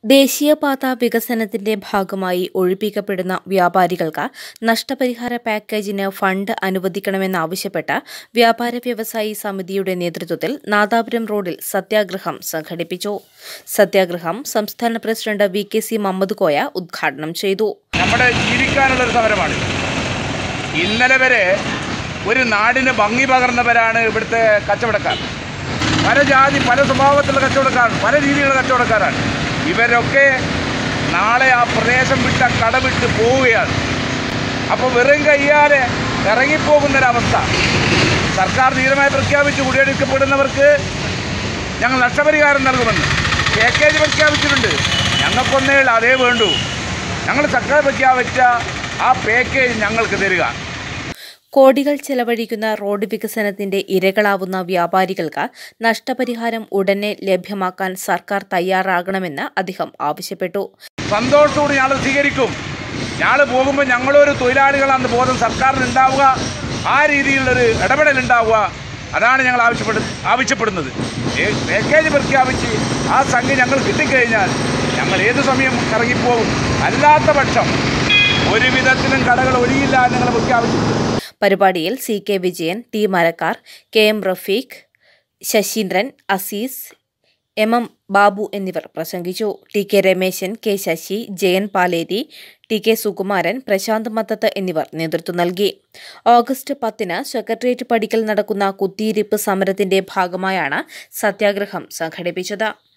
ദേശീയപാത വികസനത്തിന്റെ ഭാഗമായി ഒഴിപ്പിക്കപ്പെടുന്ന വ്യാപാരികൾക്ക് നഷ്ടപരിഹാര പാക്കേജിന് ഫണ്ട് അനുവദിക്കണമെന്നാവശ്യപ്പെട്ട് വ്യാപാര വ്യവസായി സമിതിയുടെ നേതൃത്വത്തിൽ നാദാപുരം റോഡിൽ സത്യാഗ്രഹം സംഘടിപ്പിച്ചു സത്യാഗ്രഹം സംസ്ഥാന president V K C Muhammad Koya ഉദ്ഘാടനം ചെയ്തു നമ്മുടെ ജീവിക്കാനുള്ളൊരു സമരമാണ് ഇന്നലെ വരെ ഒരു നാടിന് ഭംഗി പകർന്നവരാണ് ഇവിടുത്തെ കച്ചവടക്കാർ പല ജാതി പല സ്വഭാവത്തിലുള്ള കച്ചവടക്കാരാണ് പല രീതിയിലുള്ള കച്ചവടക്കാരാണ് ഇവരൊക്കെ നാളെ ആ പ്രദേശം വിട്ട കടവിട്ട് പോവുകയാണ് അപ്പോൾ വെറും കയ്യാലെ ഇറങ്ങിപ്പോകുന്നൊരവസ്ഥ സർക്കാർ ധീരമായി പ്രഖ്യാപിച്ച് കുടിയൊഴിക്കപ്പെടുന്നവർക്ക് ഞങ്ങൾ നഷ്ടപരിഹാരം നൽകുമെന്ന് പാക്കേജ് പ്രഖ്യാപിച്ചിട്ടുണ്ട് ഞങ്ങൾക്കൊന്നേ ഉള്ളൂ അതേ വേണ്ടൂ ഞങ്ങൾ സർക്കാർ പ്രഖ്യാപിച്ച ആ പാക്കേജ് ഞങ്ങൾക്ക് തരിക കോടികൾ ചെലവഴിക്കുന്ന റോഡ് വികസനത്തിന്റെ ഇരകളാവുന്ന വ്യാപാരികൾക്ക് നഷ്ടപരിഹാരം ഉടനെ ലഭ്യമാക്കാൻ സർക്കാർ തയ്യാറാകണമെന്ന് അദ്ദേഹം ആവശ്യപ്പെട്ടു സന്തോഷത്തോടെ ഞങ്ങൾ സ്വീകരിക്കും ഞങ്ങൾ പോകുമ്പോൾ ഞങ്ങളൊരു തൊഴിലാളികളാണെന്ന് ബോധം സർക്കാരിന് ഉണ്ടാവുക ആ രീതിയിലുള്ളൊരു ഇടപെടൽ ഉണ്ടാവുക അതാണ് ഞങ്ങൾ ആവശ്യപ്പെടു ആവശ്യപ്പെടുന്നത് ഏ- പാക്കേജ് പ്രഖ്യാപിച്ച് ആ സംഖ്യ ഞങ്ങൾ കിട്ടിക്കഴിഞ്ഞാൽ ഞങ്ങൾ ഏത് സമയം ഇറങ്ങിപ്പോകും അല്ലാത്ത പക്ഷം ഒരു വിധത്തിലും കടകൾ ഒഴിയില്ല എന്ന് ഞങ്ങൾ പ്രഖ്യാപിച്ചിട്ടുണ്ട് പരിപാടിയിൽ C K Vijayan T Marakkar K M Rafeeq Saseendran Aziz M M Babu എന്നിവർ പ്രസംഗിച്ചു T K Rameshan K Sasi Jayan Paleri T K Sukumaran Prasanth Mathath എന്നിവർ നേതൃത്വം നൽകി ഓഗസ്റ്റ് പത്തിന് സെക്രട്ടേറിയറ്റ് പടിക്കൽ നടക്കുന്ന കുത്തിയിരിപ്പ് സമരത്തിന്റെ ഭാഗമായാണ് സത്യാഗ്രഹം സംഘടിപ്പിച്ചത്